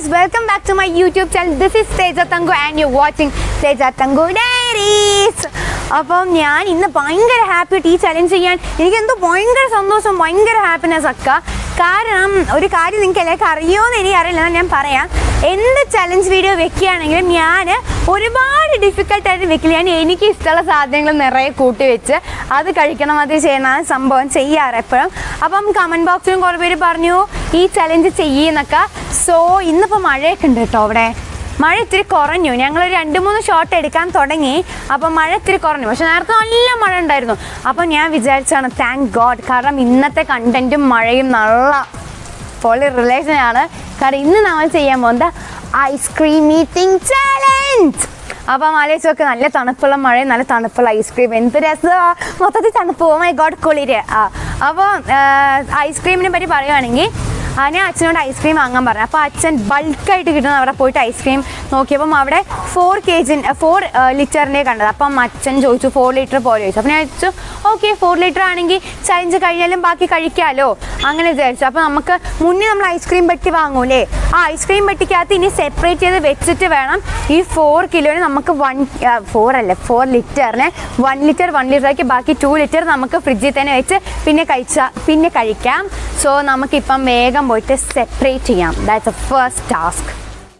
Guys welcome back to my YouTube channel this is Teja Thanku and you watching Teja Thanku diaries അപ്പം ഞാൻ ഇന്ന് ഭയങ്കര happy ആയിട്ട് ഈ ചലഞ്ച് ചെയ്യാൻ എനിക്ക് എന്തോ ഭയങ്കര സന്തോഷം ഭയങ്കര ഹാപ്പിനെസ് ഒക്കെ കാരണം ഒരു കാര്യം നിങ്ങൾക്ക് എല്ലാവർക്കും അറിയുമോയെന്ന് എനിക്ക് അറിയില്ല എന്നാൽ ഞാൻ പറയാം എന്ത് ചലഞ്ച് വീഡിയോ വെക്കുകയാണെങ്കിലും ഞാൻ ഒരുപാട് ഡിഫിക്കൽട്ടായിട്ട് വെക്കില്ല ഞാൻ എനിക്ക് ഇഷ്ടമുള്ള സാധനങ്ങൾ നിറയെ കൂട്ടി വെച്ച് അത് കഴിക്കണം അത് ചെയ്യണം ആ സംഭവം ചെയ്യാറ് എപ്പോഴും അപ്പം കമൻറ്റ് ബോക്സിലും കുറേ പേര് പറഞ്ഞു ഈ ചലഞ്ച് ചെയ്യുന്നൊക്കെ സോ ഇന്നിപ്പോൾ മഴയൊക്കെ ഉണ്ട് കേട്ടോ അവിടെ മഴ ഇത്തിരി കുറഞ്ഞു ഞങ്ങൾ രണ്ട് മൂന്ന് ഷോട്ട് എടുക്കാൻ തുടങ്ങി അപ്പം മഴ ഇത്തിരി കുറഞ്ഞു പക്ഷെ നേരത്തെ നല്ല മഴ ഉണ്ടായിരുന്നു അപ്പം ഞാൻ വിചാരിച്ചാണ് താങ്ക് ഗോഡ് കാരണം ഇന്നത്തെ കണ്ടന്റും മഴയും നല്ല പൊളി റിലേഷനാണ് കാരണം ഇന്ന് നമ്മൾ ചെയ്യാൻ പോകുന്നത് ഐസ്ക്രീം ഈറ്റിംഗ് ചാലഞ്ച് അപ്പം ആലോചിച്ചൊക്കെ നല്ല തണുപ്പുള്ള മഴ നല്ല തണുപ്പുള്ള ഐസ്ക്രീം എന്ത് രസമാണ് മൊത്തത്തിൽ തണുപ്പ് ഓ മൈ ഗോഡ് കുളിര് ആ അപ്പോൾ ഐസ്ക്രീമിനെ പറ്റി പറയുവാണെങ്കിൽ ആ, ഞാൻ അച്ഛനോട് ഐസ്ക്രീം വാങ്ങാൻ പറഞ്ഞു അപ്പോൾ അച്ഛൻ ബൾക്കായിട്ട് കിട്ടുന്ന അവിടെ പോയിട്ട് ഐസ്ക്രീം നോക്കിയപ്പം അവിടെ ഫോർ കെ ജി ഫോർ ലിറ്ററിൻ്റെ കണ്ടത് അപ്പം അച്ഛൻ ചോദിച്ചു ഫോർ ലിറ്റർ പോലെ ചോദിച്ചു അപ്പം ഞാൻ ചോദിച്ചു ഓക്കെ ഫോർ ലിറ്റർ ആണെങ്കിൽ ചലഞ്ച് കഴിഞ്ഞാലും ബാക്കി കഴിക്കാമല്ലോ അങ്ങനെ വിചാരിച്ചു അപ്പോൾ നമുക്ക് മുന്നേ നമ്മൾ ഐസ്ക്രീം പെട്ടി വാങ്ങൂലേ ആ ഐസ്ക്രീം പെട്ടിക്കകത്ത് ഇനി സെപ്പറേറ്റ് ചെയ്ത് വെച്ചിട്ട് വേണം ഈ ഫോർ കിലോന് നമുക്ക് വൺ ഫോർ അല്ല ഫോർ ലിറ്ററിന് വൺ ലിറ്റർ വൺ ലിറ്റർ ആക്കി ബാക്കി ടു ലിറ്റർ നമുക്ക് ഫ്രിഡ്ജിൽ തന്നെ വെച്ച് പിന്നെ കഴിച്ചാൽ പിന്നെ കഴിക്കാം സോ നമുക്കിപ്പം വേഗം പോയിട്ട് സെപ്പറേറ്റ് ചെയ്യാം that's a first task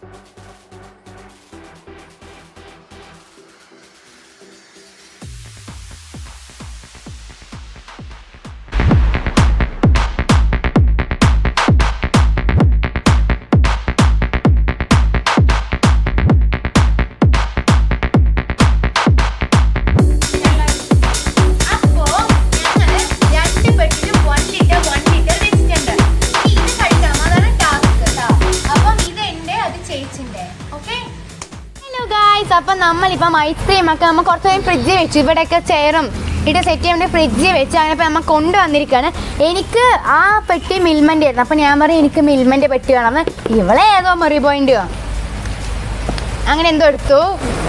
hello guys അപ്പം നമ്മളിപ്പം ഐസ്ക്രീം ഒക്കെ നമ്മൾ കുറച്ച് നേരം ഫ്രിഡ്ജിൽ വെച്ചു ഇവിടെയൊക്കെ ചെയറും ഇവിടെ സെറ്റ് ചെയ്യാൻ വേണ്ടി ഫ്രിഡ്ജിൽ വെച്ച് അങ്ങനെ ഇപ്പം നമ്മൾ കൊണ്ടുവന്നിരിക്കുകയാണ് എനിക്ക് ആ പെട്ടി മിൽമൻ്റെ ആയിരുന്നു അപ്പം ഞാൻ പറയും എനിക്ക് മിൽമൻ്റെ പെട്ടി വേണം എന്ന് ഇവളെ ഏതോ മെറി പോയിന്റ് അങ്ങനെ എന്തോ എടുത്തു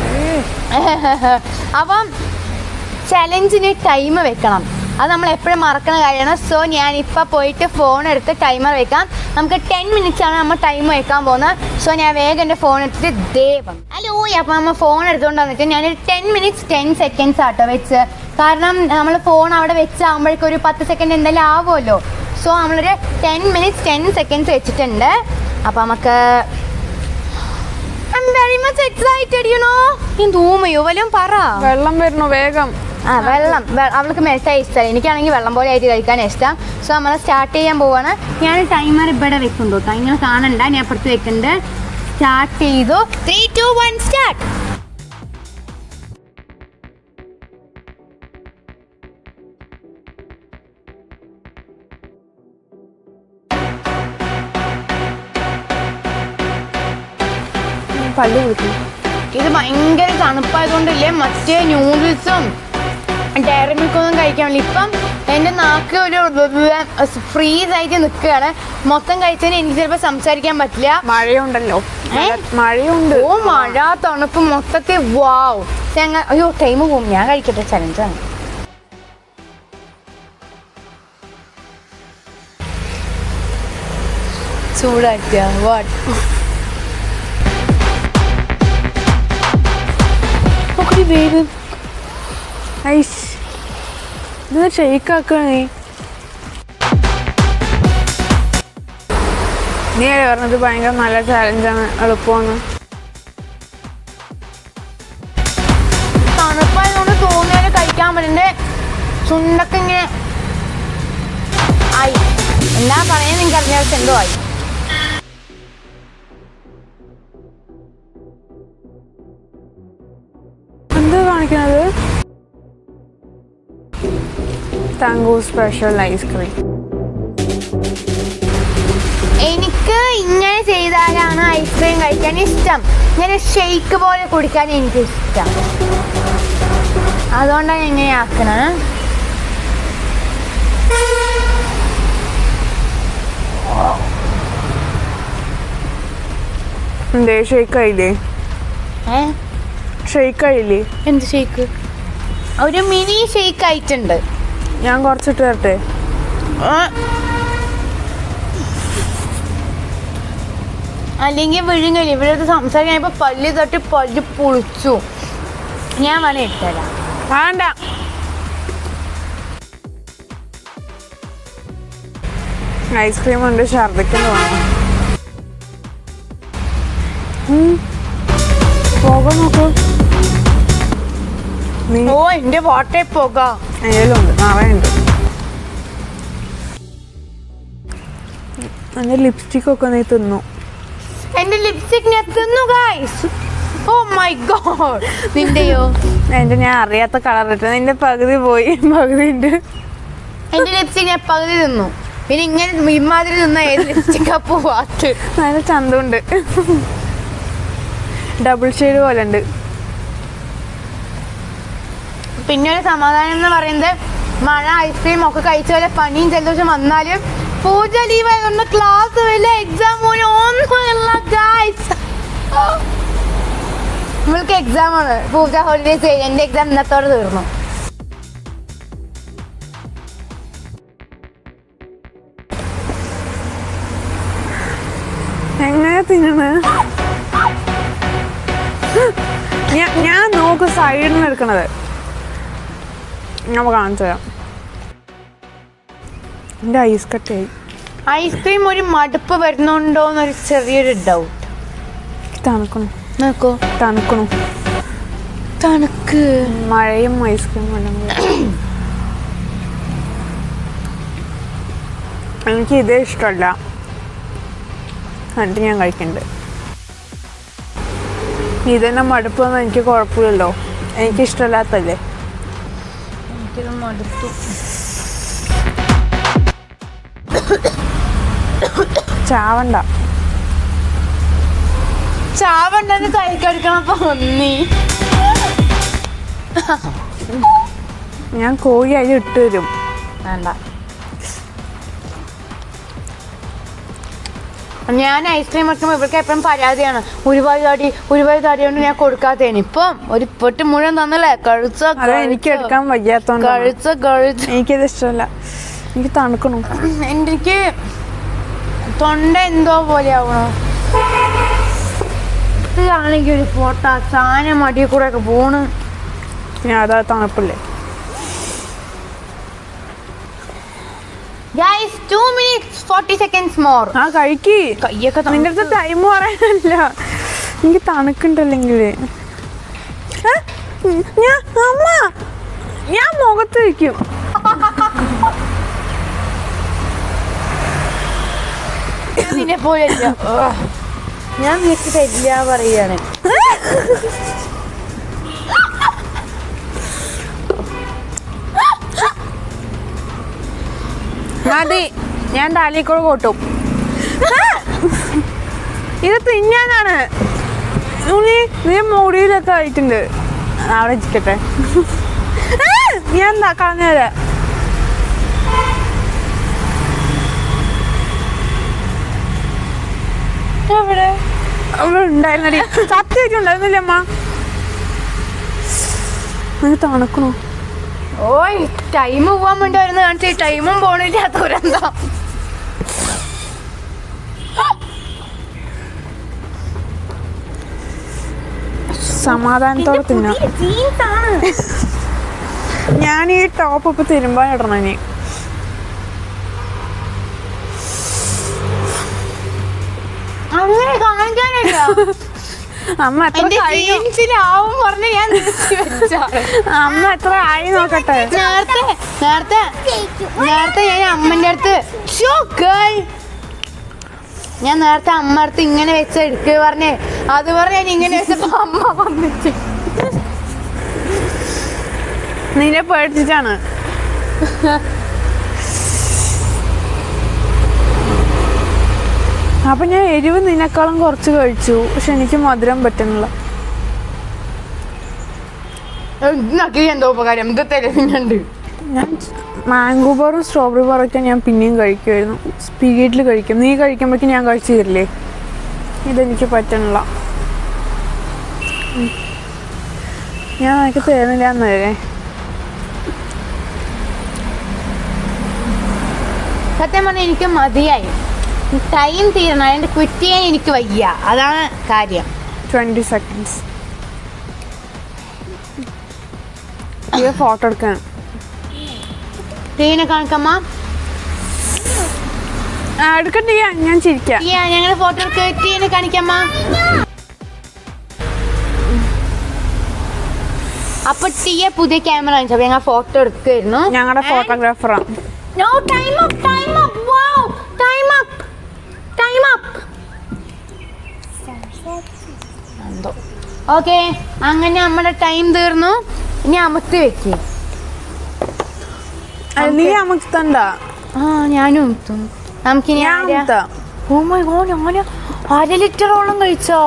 അപ്പം ചലഞ്ചിന് ടൈം വെക്കണം അത് നമ്മൾ എപ്പോഴും മറക്കണ കാര്യമാണ് സോ ഞാൻ ഇപ്പം പോയിട്ട് ഫോൺ എടുത്ത് ടൈമർ വെക്കാം നമുക്ക് ടെൻ മിനിറ്റ്സ് ആണ് നമ്മൾ ടൈം വെക്കാൻ പോകുന്നത് സോ ഞാൻ വേഗം എൻ്റെ ഫോൺ എടുത്തിട്ട് ദേവം ഹലോ അപ്പം നമ്മൾ ഫോൺ എടുത്തുകൊണ്ട് വന്നിട്ട് ഞാനൊരു ടെൻ മിനിറ്റ്സ് ടെൻ സെക്കൻഡ്സ് ആട്ടോ വെച്ച് കാരണം നമ്മൾ ഫോൺ അവിടെ വെച്ചാകുമ്പോഴേക്കും ഒരു പത്ത് സെക്കൻഡ് എന്തായാലും ആവുമല്ലോ സോ നമ്മളൊരു ടെൻ മിനിറ്റ്സ് ടെൻ സെക്കൻഡ്സ് വെച്ചിട്ടുണ്ട് അപ്പം നമുക്ക് I'm very much excited, you know. നീ തൂമയോ വല്ലതും പറ വെള്ളം വരുന്നു വേഗം ആ വെള്ളം വെ- അവൾക്ക് മെൽറ്റായി ഇഷ്ടമല്ല എനിക്കാണെങ്കിൽ വെള്ളം പോലെ ആയിട്ട് കഴിക്കാൻ ഇഷ്ടം സോ നമ്മൾ സ്റ്റാർട്ട് ചെയ്യാൻ പോവാണ് ഞാൻ ടൈമർ ഇവിടെ വെക്കുന്നു കേട്ടോ നിങ്ങൾ കാണണ്ട ഞാൻ അപ്പുറത്ത് വെക്കുന്നുണ്ട് സ്റ്റാർട്ട് ചെയ്തു ത്രീ ടു വൺ സ്റ്റാർട്ട് പല്ല് കുത്തി ഇത് ഭയങ്കര തണുപ്പായതുകൊണ്ടില്ലേ മറ്റേ ന്യൂഡിൽസും ഡയറി മിൽക്കൊന്നും കഴിക്കാൻ പറ്റില്ല ഇപ്പം എൻ്റെ നാക്ക് ഒരു ഫ്രീസ് ആയിട്ട് നിൽക്കുകയാണ് മൊത്തം കഴിച്ചതിന് എനിക്ക് ചിലപ്പോൾ സംസാരിക്കാൻ പറ്റില്ല മഴയുണ്ടല്ലോ ഏ? മഴയുണ്ട് ഓ മഴ തണുപ്പ് മൊത്തത്തിൽ വാവ് ഞങ്ങൾ അയ്യോ ടൈം പോകും ഞാൻ കഴിക്കട്ടെ ചലഞ്ചാണ് ചൂടാക്കിയ വാട്ട് വേഗം ഐസ് ഇത് ഷെയ്ക്ക് ആക്കണ നീ നീ അല്ലേ പറഞ്ഞത് ഭയങ്കര നല്ല ചാലഞ്ചാണ് എളുപ്പമാണ് തണുപ്പായതുകൊണ്ട് തോന്നിയാൽ കഴിക്കാൻ പറ്റുന്ന ചുണ്ടൊക്കെ ഇങ്ങനെ ആയി എന്താ പറയാൻ നിങ്ങൾക്ക് അറിഞ്ഞ പക്ഷെ എന്തോ ആയി എന്താ കാണിക്കുന്നത് താങ്കു സ്പെഷ്യൽ ഐസ്ക്രീം എനിക്ക് ഇങ്ങനെ ചെയ്താലാണ് ഐസ്ക്രീം കഴിക്കാൻ ഇഷ്ടം ഇങ്ങനെ ഷെയ്ക്ക് പോലെ കുടിക്കാൻ എനിക്ക് ഇഷ്ടം അതുകൊണ്ടാണ് ഞാൻ ഇങ്ങനെ ആക്കണത് എന്തേ ഷെയ്ക്ക് ആയില്ലേ ഏ ഷെയ്ക്ക് ആയില്ലേ എന്ത് ഷെയ്ക്ക് ഒരു മിനി ഷെയ്ക്ക് ആയിട്ടുണ്ട് ഞാൻ കുറച്ചിട്ട് തരട്ടെ ആ. അല്ലെങ്കിൽ വിഴുങ്ങല് ഇവരത് സംസാരിക്കാൻ പല്ല് തൊട്ട് പല്ല് പൊളിച്ചു ഞാൻ വേണേ ഇട്ടുതരാം വേണ്ട ഐസ്ക്രീം ഉണ്ട് ഛർദിക്കുന്നു തോന്നുന്നു ഉം. പോകാൻ നോക്കൂ നീ ഓ എന്റെ വാട്ടേ പോകാം അതിലുണ്ട് നിറയുണ്ട് എൻ്റെ ലിപ്സ്റ്റിക് ഒക്കെ നീ തിന്നു എന്റെ ലിപ്സ്റ്റിക് ഞാൻ തിന്നു ഗൈസ് ഓ മൈ ഗോഡ് നിന്റെയോ എൻ്റെ ഞാൻ അറിയാത്ത കളർ ഇട്ട് നിന്റെ പകുതി പോയി പകുതി ഉണ്ട് എന്റെ ലിപ്സ്റ്റിക് ഞാൻ പകുതി തിന്നു പിന്നെ ഇങ്ങനെ ഇമാതിരി നിന്ന ഏത് ലിപ്സ്റ്റിക്കാ പോവാത്ത് നല്ല ചന്തമുണ്ട് ഡബിൾ ഷെയ്ഡ് പോലെ ഉണ്ട് പിന്നെ ഒരു സമാധാനം എന്ന് പറയുന്നത് മഴ ഐസ്ക്രീം ഒക്കെ കഴിച്ച പോലെ പനിയും ജലദോഷം വന്നാലും പൂജ ലീവ് ആയതുകൊണ്ട് ക്ലാസ് വല്ല എക്സാം പോലും ഒന്നുമില്ല ഗൈസ് നമ്മൾക്ക് എക്സാം ആണ് പൂജ ഹോളിഡേസ് കഴിഞ്ഞ് എൻ്റെ എക്സാം ഇന്നത്തോടെ തീർന്നു എങ്ങനെ തിന്നണ് ഞാൻ ഞാൻ നോക്ക് സൈഡിൽ നിന്ന് എടുക്കണത് ഞാൻ കാണിച്ചു തരാം എൻ്റെ ഐസ് കട്ടയായി ഐസ്ക്രീം ഒരു മടുപ്പ് വരുന്നുണ്ടോ എന്നൊരു ചെറിയൊരു ഡൗട്ട് തണുക്കണു നോക്കൂ തണുക്കണു തണുക്ക് മഴയും ഐസ്ക്രീമും എല്ലാം കൂടി. എനിക്ക് ഇതേ ഇഷ്ടമല്ല എന്നിട്ട് ഞാൻ കഴിക്കുന്നുണ്ട് ഇതന്നെ മടുപ്പൊന്നും എനിക്ക് കുഴപ്പമില്ലല്ലോ എനിക്ക് ഇഷ്ടമല്ലാത്തല്ലേ എനിക്കിത് മടുത്തു ചാവണ്ട ചാവണ്ടെന്ന് കഴിക്കെടുക്കണം പൊന്നി ഞാൻ കോഴി അതിൽ ഇട്ട് തരും വേണ്ട ഞാൻ ഐസ്ക്രീം വെക്കുമ്പോൾ ഇവർക്ക് എപ്പോഴും പരാതിയാണ് ഒരുപാട് താടി ഒരുപാട് താടി കൊണ്ട് ഞാൻ കൊടുക്കാത്തേന് ഇപ്പം ഒരു പെട്ട് മുഴുവൻ തന്നല്ലേ കഴിച്ച അത് എനിക്ക് എടുക്കാൻ വയ്യാത്തോണ്ട് കഴിച്ച കഴിച്ച എനിക്കത് ഇഷ്ടമല്ല എനിക്ക് തണുക്കണു എനിക്ക് തൊണ്ട എന്തോ പോലെ ആവണോ ഇതാണെങ്കിൽ ഒരു ഫോട്ടോ സാധനം മടിയിൽ കൂടെ ഒക്കെ പോണ് ഞാൻ അതാ തണുപ്പില്ലേ guys two minutes forty seconds more ആ കഴിക്ക് കയ്യൊക്കെ നിന്റെ അടുത്ത് ടൈം പറയാനല്ല എനിക്ക് തണുക്കുണ്ടല്ലെങ്കിൽ ഞാൻ അമ്മ ഞാൻ മുഖത്ത് വയ്ക്കും നിന്നെ പോലെയല്ല ഞാൻ നിനക്ക് തരില്ല പറയാണ് മതി ഞാൻ തലയിക്കൂടെ കൂട്ടും ഇത് തിന്നാനാണ് നീ നീ മുടിയിലൊക്കെ ആയിട്ടുണ്ട് അവിടെ ഇരിക്കട്ടെ ഞാൻ എന്താ കളഞ്ഞുതരാം എവിടെ അവിടെ ഉണ്ടായിരുന്നടി സത്യമായിട്ട് ഉണ്ടായിരുന്നില്ലേ അമ്മ നീ തണുക്കണോ ഓയ് ടൈം പോവാൻ വേണ്ടി വരുന്ന കാണിച്ച ടൈമും പോണില്ലാത്തവരെന്താ സമാധാനത്തോടെ തിന്നാം ഞാൻ ഈ ടോപ്പ് ഇപ്പൊ തിരുമ്പാൻ ഇടണം ഇനി അങ്ങനെ കാണിക്കാനില്ല അമ്മ എത്ര എന്റെ കഴിഞ്ഞു ജീൻസിലാവും പറഞ്ഞ് ഞാൻ നിർത്തി വെച്ചാണ് അമ്മ എത്ര ആയി നോക്കട്ടെ നേരത്തെ നേരത്തെ നേരത്തെ ഞാൻ അമ്മന്റെ അടുത്ത് "ശ്ശോ, girl." ഞാൻ നേരത്തെ അമ്മ അടുത്ത് ഇങ്ങനെ വെച്ച് എടുക്കുക പറഞ്ഞേ അത് പറഞ്ഞ് ഞാൻ ഇങ്ങനെ വെച്ചപ്പോ അമ്മ വന്നിട്ട് നിന്നെ പേടിച്ചിട്ടാണ് അപ്പൊ ഞാൻ എരിവ് നിന്നെക്കാളും കുറച്ച് കഴിച്ചു പക്ഷെ എനിക്ക് മധുരം പറ്റുന്നില്ല ഇതിനൊക്കെ എന്തോ ഉപകാരം ഇത് തരുന്നുണ്ട് ഞാൻ മാംഗോ ബാറും സ്ട്രോബെറി ബാറൊക്കെ ഞാൻ പിന്നെയും കഴിക്കുമായിരുന്നു സ്പീഡിൽ കഴിക്കും നീ കഴിക്കുമ്പോഴേക്കും ഞാൻ കഴിച്ചു തരില്ലേ ഇതെനിക്ക് പറ്റണില്ല ഉം. ഞാൻ നിനക്ക് തരുന്നില്ല എന്നല്ലേ സത്യം പറഞ്ഞാൽ എനിക്ക് മതിയായി ടൈം തീരണം അതിന്റെ ക്വിറ്റ് ചെയ്യാൻ എനിക്ക് വയ്യ അതാണ് കാര്യം ട്വന്റി സെക്കൻഡ്സ് ഇത് ഫോട്ടോ എടുക്കാൻ ടീനെ കാണിക്കമ്മ ആ, എടുക്കട്ടെ ഞാൻ- ഞാൻ ചിരിക്കാം ടീയ ഞങ്ങൾ ഫോട്ടോ എടുക്ക ടീനെ കാണിക്കമ്മ അപ്പൊ ടീയ പുതിയ ക്യാമറ വാങ്ങിച്ചപ്പോ ഞങ്ങൾ ഫോട്ടോ എടുക്കുമായിരുന്നു ഞങ്ങളുടെ ഫോട്ടോഗ്രാഫറാണ് no time up time up wow time up time up എന്തോ ഓക്കെ അങ്ങനെ നമ്മുടെ ടൈം തീർന്നു ഇനി അമർത്തി വെക്ക് നീ അമുക്തണ്ട ആ ഞാനും എത്തും നമുക്കിനി ഞാൻ ആരാ- അമുക്ത ഓ മൈ ഗോഡ് ഞാൻ അര ലിറ്ററോളം കഴിച്ചോ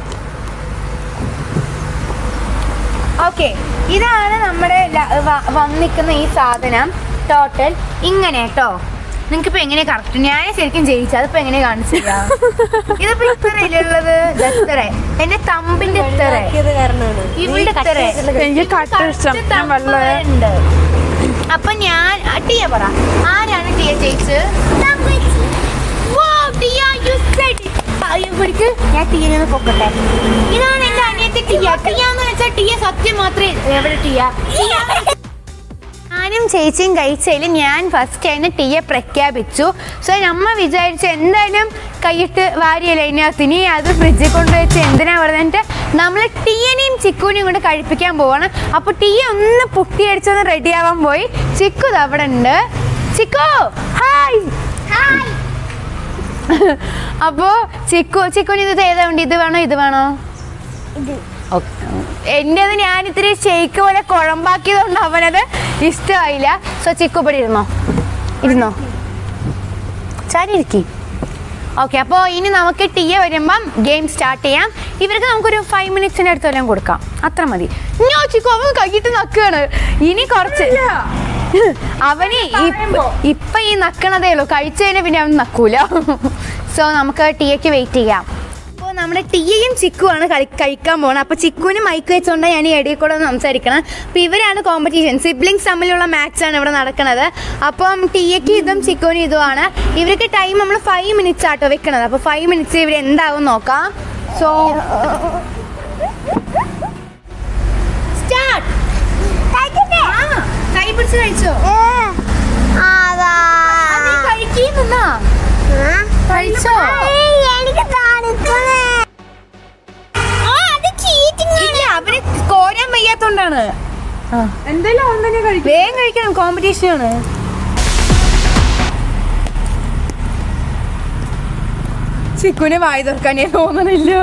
ഓക്കെ ഇതാണ് നമ്മുടെ ല- വ- വന്നിക്കുന്ന ഈ സാധനം ടോട്ടൽ ഇങ്ങനെ കേട്ടോ നിങ്ങൾക്ക് ഇപ്പൊ എങ്ങനെ കറക്റ്റ് ഞാൻ ശരിക്കും ജയിച്ചു അതിപ്പോ എങ്ങനെ കാണിച്ചു തരാം? ഇതിപ്പോ ഇത്രയിലുള്ളത് ഇത്ര എന്റെ തമ്പിന്റെ ഇത്ര ഇവിടെ ഇത്ര എനിക്ക് കട്ട ഇഷ്ടം ഞാൻ വെള്ള ഉണ്ട് അപ്പൊ ഞാൻ ആ, ടിയ പറ ആരാണ് ടിയ ജയിച്ചത് Wow, ടിയ, you said it. ആ, ഇവിടേക്ക് ഞാൻ ടിയ നിന്ന് പൊക്കട്ടെ ഇതാണ് എന്റെ അനിയത്തി ടിയ ടിയ എന്ന് വെച്ചാൽ ടിയ സത്യം മാത്രമേ എവിടെ ടിയ ഞാനും ചേച്ചിയും കഴിച്ചതിൽ ഞാൻ ഫസ്റ്റ് ആയിരുന്നു ടീയെ പ്രഖ്യാപിച്ചു സോ നമ്മ വിചാരിച്ചു എന്തായാലും കൈയിട്ട് വാരിയല്ല അതിനകത്ത് ഇനി അത് ഫ്രിഡ്ജിൽ കൊണ്ടുവച്ച് എന്തിനാ പറഞ്ഞിട്ട് നമ്മൾ ടീയനെയും ചിക്കുവിനെയും കൊണ്ട് കഴിപ്പിക്കാൻ പോവാണ് അപ്പോൾ ടീയ ഒന്ന് പുട്ടിയടിച്ചൊന്ന് റെഡി ആവാൻ പോയി ചിക്കു ദാ അവിടെ ഉണ്ട് ചിക്കു ഹായ് ഹായ് അപ്പോൾ ചിക്കു ചിക്കുവിന് ഇത് ഏതാ വേണ്ടി ഇത് വേണോ ഇത് വേണോ എൻ്റെത് ഞാൻ ഇത്തിരി ഷെയ്ക്ക് പോലെ കുഴമ്പാക്കിയതുകൊണ്ട് അവനത് ഇഷ്ടമായില്ല സോ ചിക്കു ഇവിടെ ഇരുന്നോ ഇരുന്നോ ചാരി ഇരിക്കി ഓക്കെ അപ്പോൾ ഇനി നമുക്ക് ടീയ വരുമ്പം ഗെയിം സ്റ്റാർട്ട് ചെയ്യാം ഇവർക്ക് നമുക്കൊരു ഫൈവ് മിനിറ്റ്സിൻ്റെ അടുത്ത് വല്ലതും കൊടുക്കാം അത്ര മതി ഞാൻ ചിക്കു അവൻ കൈയിട്ട് നക്കുകയാണ് ഇനി കുറച്ച് അവന് ഇപ്പ- ഇപ്പൊ ഈ നക്കണതേ ഉള്ളൂ കഴിച്ചു കഴിഞ്ഞാൽ പിന്നെ അവൻ നക്കൂല സോ നമുക്ക് ടീയക്ക് വെയിറ്റ് ചെയ്യാം അപ്പോൾ നമ്മുടെ ടീയയും ചിക്കുവാണ് കളി കഴിക്കാൻ പോകുന്നത് അപ്പോൾ ചിക്കുവിന് മൈക്ക് വെച്ചുകൊണ്ട് ഞാൻ ഈ ഇടയിൽ കൂടെ ഒന്ന് സംസാരിക്കണം അപ്പോൾ ഇവരാണ് കോമ്പറ്റീഷൻ സിബ്ലിങ്സ് തമ്മിലുള്ള മാച്ച് ആണ് ഇവിടെ നടക്കുന്നത് അപ്പം ടീയക്ക് ഇതും ചിക്കുവിനും ഇതുമാണ് ഇവർക്ക് ടൈം നമ്മൾ ഫൈവ് മിനിറ്റ്സ് ആട്ടോ വെക്കണത് അപ്പോൾ ഫൈവ് മിനിറ്റ്സ് ഇവർ എന്താവും നോക്കാം സോ സ്റ്റാർട്ട് കൈ പിടിച്ച് കഴിച്ചോ അത് നീ കഴിക്കുന്നാ കഴിച്ചോ ഇല്ല അവന് കോരാൻ വയ്യാത്തോണ്ടാണ് എന്തെങ്കിലും അവൻ തന്നെ കഴിക്കും വേഗം കഴിക്കണം കോമ്പറ്റീഷൻ ആണ് ചിക്കുനെ വായി തുറക്കാനേ തോന്നണില്ലോ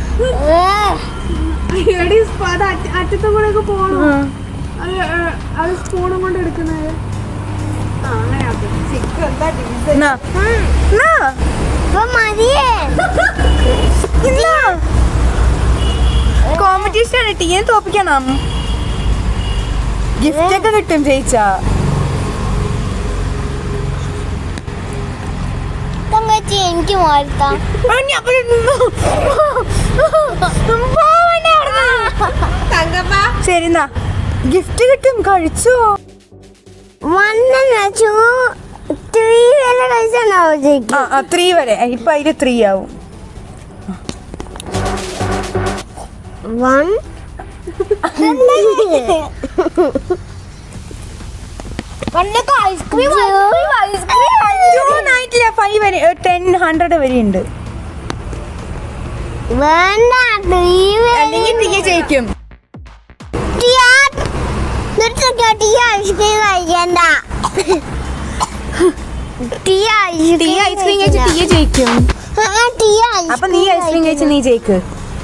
എടി സ്പ- അത് അറ്റ- അറ്റത്തും കൂടെ ഒക്കെ പോകണം അത് ഏ, അത് സ്പൂണും കൊണ്ട് എടുക്കുന്നത് ആ അങ്ങനെ ആക്ക്. എന്നാ. എന്നാ. എന്നാ. കോമ്പറ്റീഷൻ ആണ് ടീയെ തോപ്പിക്കണം ഗിഫ്റ്റ് ഒക്കെ കിട്ടും ജയിച്ചാ എനിക്ക് മാറ്റാം ആ, ഞാൻ അവിടെ നിന്നു. പോവണ്ട അവിടുന്ന്. ശരി എന്നാ ഗിഫ്റ്റ് കിട്ടും കഴിച്ചോ വണ്ണം വെച്ചു ത്രീ വല്ല പൈസ ഉണ്ടാവും ആ ആ ത്രീ വരെ ഇപ്പൊ അതില് ത്രീ ആവും വൺ പണ്ടൊക്കെ ഐസ്ക്രീം ഐസ്ക്രീം ആയിട്ടില്ല ഫൈവ് വരെ ടെൻ ഹൺഡ്രഡ് വരെ ഉണ്ട് വേണ്ട ത്രീ അല്ലെങ്കിൽ ടീ ജയിക്കും ടീ ഐസ്ക്രീം കഴിക്കണ്ട ടീ ടീ ഐസ്ക്രീം കഴിച്ച് ടീ ജയിക്കും ടീ അപ്പൊ നീ ഐസ്ക്രീം കഴിച്ച് നീ ജയിക്ക്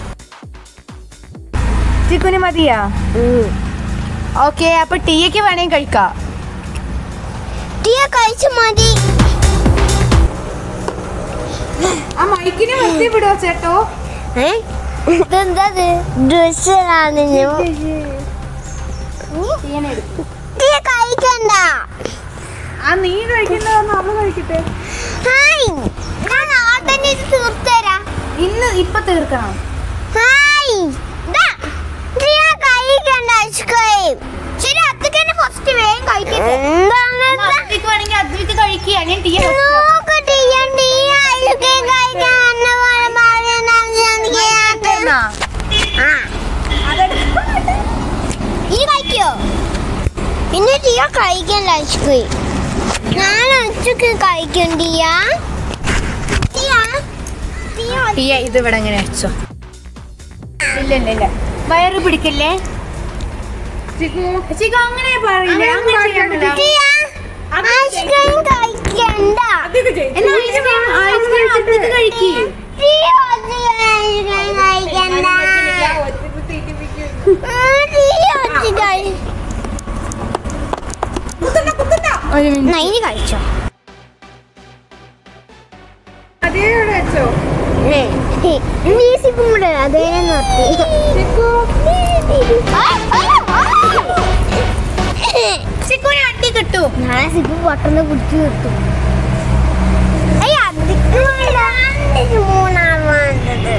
ചിക്കുന് മതിയാ ഓക്കെ അപ്പൊ ടീയക്ക് വേണമെങ്കിൽ കഴിക്കാം ടീ കഴിച്ചു മതി ആ മൈക്കിനെ നിർത്തി വിടുവോ ചേട്ടോ ഇതെന്താ ഡ്രസ്സാണ് ടീ കഴിക്കണ്ട ആ നീ കഴിക്കുന്നതെന്ന് അവള് കഴിക്കട്ടെ ഹായ് ഞാൻ നാളെ തന്നെ ഇത് തീർത്തരാം ഇന്ന് ഇപ്പൊ തീർക്കണം ഹായ് ദാ, ഇത് ഞാൻ കഴിക്കണ്ട ഐസ്ക്രീം ശരി അതൊക്കെ ഫസ്റ്റ് വേഗം കഴിക്കട്ടെ എന്താണ് അദ്വിക്ക് വേണമെങ്കിൽ അദ്വിക്ക് കഴിക്കുക ഞാൻ ടീ നോക്ക് ടീ ടീ പിന്നെ ടിയ കഴിക്കണ്ട ഐസ്ക്രീം ഞാൻ ഉച്ചക്ക് കഴിക്കും ടിയ ടിയ ടിയ ടീയ ഇത് ഇവിടെ അങ്ങനെ വെച്ചോ ഇല്ല ഇല്ല ഇല്ല വയറ് പിടിക്കല്ലേ ചിക്കു അങ്ങനെ പറയില്ല അങ്ങനെ ചെയ്യാൻ പറ്റില്ല. ടിയ ഐസ്ക്രീം കഴിക്കണ്ട എന്നാ ഐസ്ക്രീം ഐസ്ക്രീം അടുത്തത് കഴിക്ക് ടിയ ഐസ്ക്രീം കഴിക്കണ്ട ആ, ടിയ ഒറ്റ കഴി ഒരു മിനിറ്റ് നൈനി കഴിച്ചോ വീസിക്കുമ്പോഴേ അതേ നിർത്തി ചിക്കുനെ അടി കിട്ടും നാളെ സിപ്പു പൊട്ടന്ന് കുടിച്ചു കിട്ടും അയ്യ അതിക്ക് മൂന്നാണ് വേണ്ടത്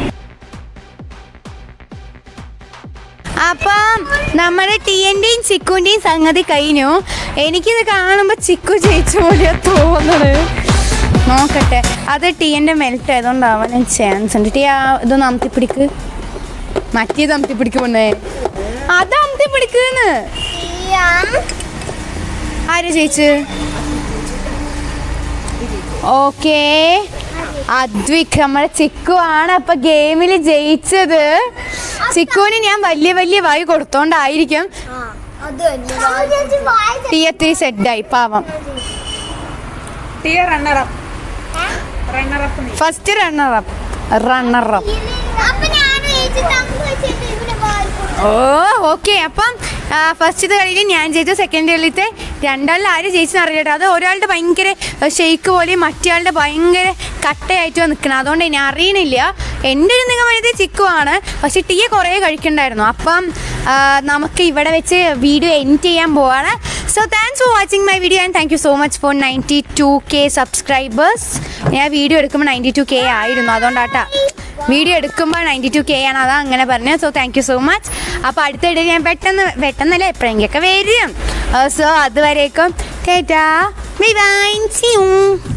അപ്പം നമ്മുടെ ടീയന്റെയും ചിക്കുന്റെയും സംഗതി കഴിഞ്ഞു എനിക്കിത് കാണുമ്പോ ചിക്കു ജയിച്ച പോലെ തോന്നണ് നോക്കട്ടെ അത് ടീയന്റെ മെൽറ്റ് ആയതുകൊണ്ടാവാൻ ചാൻസ് ഉണ്ട് ടീ ആ ഇതൊന്ന് അമത്തി പിടിക്ക് മറ്റേത് അമത്തി പിടിക്ക് പൊണ്ണേ അത് അമത്തി പിടിക്കുന്ന് ആര് ജയിച്ച് ഓക്കേ അദ്വിക് നമ്മുടെ ചിക്കു ആണ് അപ്പൊ ഗെയിമിൽ ജയിച്ചത് ചിക്കുവിന് ഞാൻ വലിയ വലിയ വായി കൊടുത്തോണ്ടായിരിക്കും ടീ എത്തിരി സെഡായി പാവം ടിയ റണ്ണറപ്പ് റണ്ണറപ്പ് നീ ഫസ്റ്റ് റണ്ണറപ്പ് റണ്ണറപ്പ് അപ്പൊ ഞാൻ ഇവിടെ വായിക്കും ഓ ഓക്കെ അപ്പം ഫസ്റ്റ് കളിയിൽ ഞാൻ ജയിച്ചു സെക്കൻഡ് കളിയിലത്തെ രണ്ടാളിൽ ആര് ജയിച്ചെന്ന് അറിയട്ടെ അത് ഒരാളുടെ ഭയങ്കര ഷെയ്ക്ക് പോലെയും മറ്റേയാളുടെ ഭയങ്കര കട്ടയായിട്ട് നിൽക്കണം അതുകൊണ്ട് ഞാൻ അറിയണില്ല എൻ്റെ ഒരു നിഗമനത്തിൽ ചിക്കുവാണ് പക്ഷെ ടീ കുറേ കഴിക്കണ്ടായിരുന്നു അപ്പം ആ, നമുക്ക് ഇവിടെ വെച്ച് വീഡിയോ എൻഡ് ചെയ്യാൻ പോവാണ് so thanks for watching my video and thank you so much for ninety two K subscribers ഞാൻ വീഡിയോ എടുക്കുമ്പോൾ നയൻറ്റി ടു കെ ആയിരുന്നു അതുകൊണ്ടാട്ടാ വീഡിയോ എടുക്കുമ്പോൾ നയൻറ്റി ടു കെ ആണ് അതാ അങ്ങനെ പറഞ്ഞത് so thank you so much അപ്പോൾ അടുത്തിടെ ഞാൻ പെട്ടെന്ന് പെട്ടെന്നല്ല എപ്പോഴെങ്കിലൊക്കെ വരും സോ അതുവരേക്കും tata bye bye see U